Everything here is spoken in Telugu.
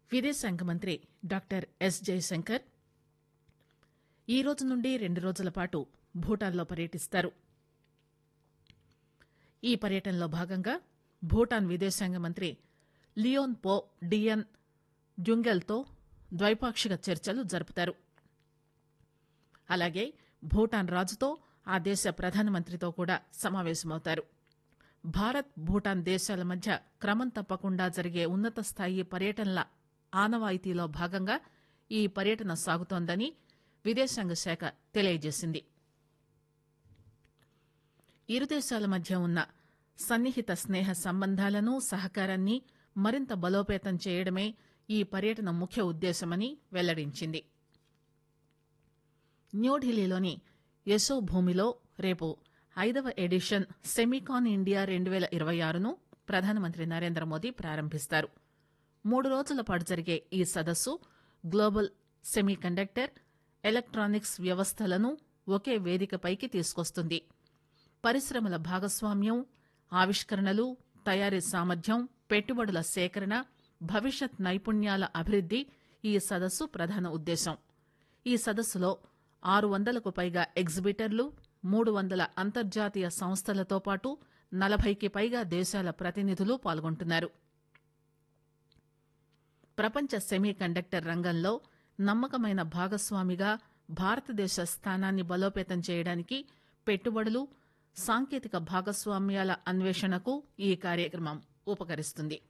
విదేశాంగ మంత్రి డాక్టర్ ఎస్ జయశంకర్ ఈ రోజు నుండి రెండు రోజుల పాటు భూటాన్లో పర్యటిస్తారు ఈ పర్యటనలో భాగంగా భూటాన్ విదేశాంగ మంత్రి లియోన్ పో డియన్ జుంగెల్తో ద్వైపాక్షిక చర్చలు జరుపుతారు అలాగే భూటాన్ రాజుతో ఆ దేశ ప్రధానమంత్రితో కూడా సమావేశమవుతారు భారత్ భూటాన్ దేశాల మధ్య క్రమం తప్పకుండా జరిగే ఉన్నత స్థాయి పర్యటనల ఆనవాయితీలో భాగంగా ఈ పర్యటన సాగుతోందని విదేశాంగ శాఖ తెలియజేసింది ఇరు దేశాల మధ్య ఉన్న సన్నిహిత స్నేహ సంబంధాలను సహకారాన్ని మరింత బలోపేతం చేయడమే ఈ పర్యటన ముఖ్య ఉద్దేశమని వెల్లడించింది న్యూఢిల్లీలోని యశో భూమిలో రేపు ఐదవ ఎడిషన్ సెమికాన్ ఇండియా రెండు పేల ఇరవై ఆరును ప్రధానమంత్రి నరేంద్ర మోదీ ప్రారంభిస్తారు మూడు రోజుల పాటు జరిగే ఈ సదస్సు గ్లోబల్ సెమీకండక్టర్ ఎలక్ట్రానిక్స్ వ్యవస్థలను ఒకే వేదికపైకి తీసుకొస్తుంది పరిశ్రమల భాగస్వామ్యం ఆవిష్కరణలు తయారీ సామర్థ్యం పెట్టుబడుల సేకరణ భవిష్యత్ నైపుణ్యాల అభివృద్ది ఈ సదస్సు ప్రధాన ఉద్దేశం ఈ సదస్సులో ఆరు వందలకు పైగా ఎగ్జిబిటర్లు మూడు వందల అంతర్జాతీయ సంస్థలతో పాటు నలభైకి పైగా దేశాల ప్రతినిధులు పాల్గొంటున్నారు ప్రపంచ సెమీ కండక్టర్ రంగంలో నమ్మకమైన భాగస్వామిగా భారతదేశ స్థానాన్ని బలోపేతం చేయడానికి పెట్టుబడులు సాంకేతిక భాగస్వామ్యాల అన్వేషణకు ఈ కార్యక్రమం ఉపకరిస్తుంది